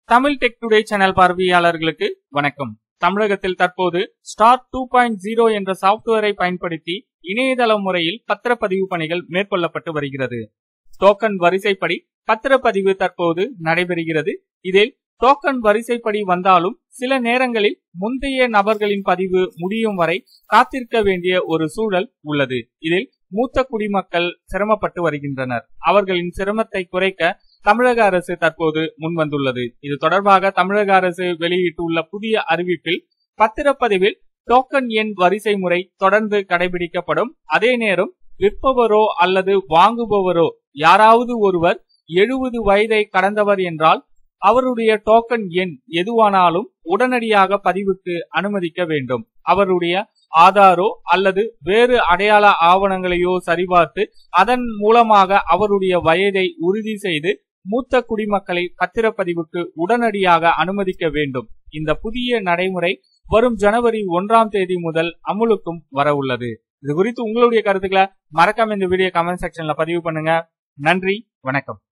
Tamil tech today channel பார்வையாளர்களுக்கு வணக்கம் தமிழகத்தில் தற்போது ஸ்டார் டூ பாயிண்ட் ஜீரோ என்ற சாப்ட்வேரை பயன்படுத்தி இணையதள முறையில் பத்திரப்பதிவு பணிகள் மேற்கொள்ளப்பட்டு வருகிறது டோக்கன் வரிசைப்படி பத்திரப்பதிவு தற்போது நடைபெறுகிறது இதில் டோக்கன் வரிசைப்படி வந்தாலும் சில நேரங்களில் முந்தைய நபர்களின் பதிவு முடியும் வரை காத்திருக்க வேண்டிய ஒரு சூழல் உள்ளது இதில் மூத்த குடிமக்கள் சிரமப்பட்டு வருகின்றனர் அவர்களின் சிரமத்தை குறைக்க தமிழக அரசு தற்போது முன்வந்துள்ளது இது தொடர்பாக தமிழக அரசு வெளியிட்டுள்ள புதிய அறிவிப்பில் பத்திரப்பதிவில் டோக்கன் எண் வரிசை முறை தொடர்ந்து கடைபிடிக்கப்படும் அதே நேரம் விற்பவரோ அல்லது வாங்குபவரோ யாராவது ஒருவர் எழுபது வயதை கடந்தவர் என்றால் அவருடைய டோக்கன் எண் எதுவானாலும் உடனடியாக பதிவுக்கு அனுமதிக்க வேண்டும் அவருடைய ஆதாரோ அல்லது வேறு அடையாள ஆவணங்களையோ சரிபார்த்து அதன் மூலமாக அவருடைய வயதை உறுதி செய்து மூத்த குடிமக்களை பத்திரப்பதிவுக்கு உடனடியாக அனுமதிக்க வேண்டும் இந்த புதிய நடைமுறை வரும் ஜனவரி ஒன்றாம் தேதி முதல் அமுலுக்கும் வர உள்ளது இது குறித்து உங்களுடைய கருத்துக்களை மறக்காம இந்த வீடியோ கமெண்ட் செக்ஷன்ல பதிவு பண்ணுங்க நன்றி வணக்கம்